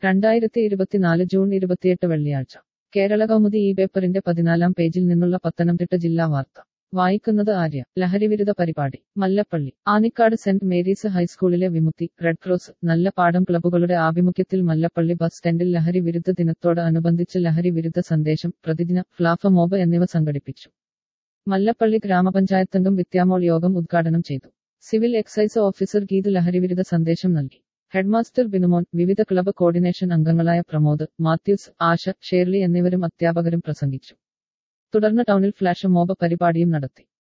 രണ്ടായിരത്തി ഇരുപത്തിനാല് ജൂൺ ഇരുപത്തിയെട്ട് വെള്ളിയാഴ്ച കേരള കൗമുദി ഈ പേപ്പറിന്റെ പതിനാലാം പേജിൽ നിന്നുള്ള പത്തനംതിട്ട ജില്ലാ വാർത്ത വായിക്കുന്നത് ആര്യ ലഹരിവിരുദ്ധ പരിപാടി മല്ലപ്പള്ളി ആനിക്കാട് സെന്റ് മേരീസ് ഹൈസ്കൂളിലെ വിമുക്തി റെഡ് ക്രോസ് നല്ല പാഠം ക്ലബ്ബുകളുടെ ആഭിമുഖ്യത്തിൽ മല്ലപ്പള്ളി ബസ് സ്റ്റാൻഡിൽ ലഹരി വിരുദ്ധ ദിനത്തോട് അനുബന്ധിച്ച് ലഹരി വിരുദ്ധ സന്ദേശം പ്രതിദിന ഫ്ലാഫ മോബ് എന്നിവ സംഘടിപ്പിച്ചു മല്ലപ്പള്ളി ഗ്രാമപഞ്ചായത്തംഗം വിദ്യാമോൾ യോഗം ഉദ്ഘാടനം ചെയ്തു സിവിൽ എക്സൈസ് ഓഫീസർ ഗീത് ലഹരിവിരുദ്ധ സന്ദേശം നൽകി ഹെഡ്മാസ്റ്റർ ബിനുമോൻ വിവിധ ക്ലബ്ബ് കോർഡിനേഷൻ അംഗങ്ങളായ പ്രമോദ് മാത്യൂസ് ആശ ഷേർലി എന്നിവരും അധ്യാപകരും പ്രസംഗിച്ചു തുടർന്ന് ടൗണിൽ ഫ്ലാഷ് മോബ് പരിപാടിയും നടത്തി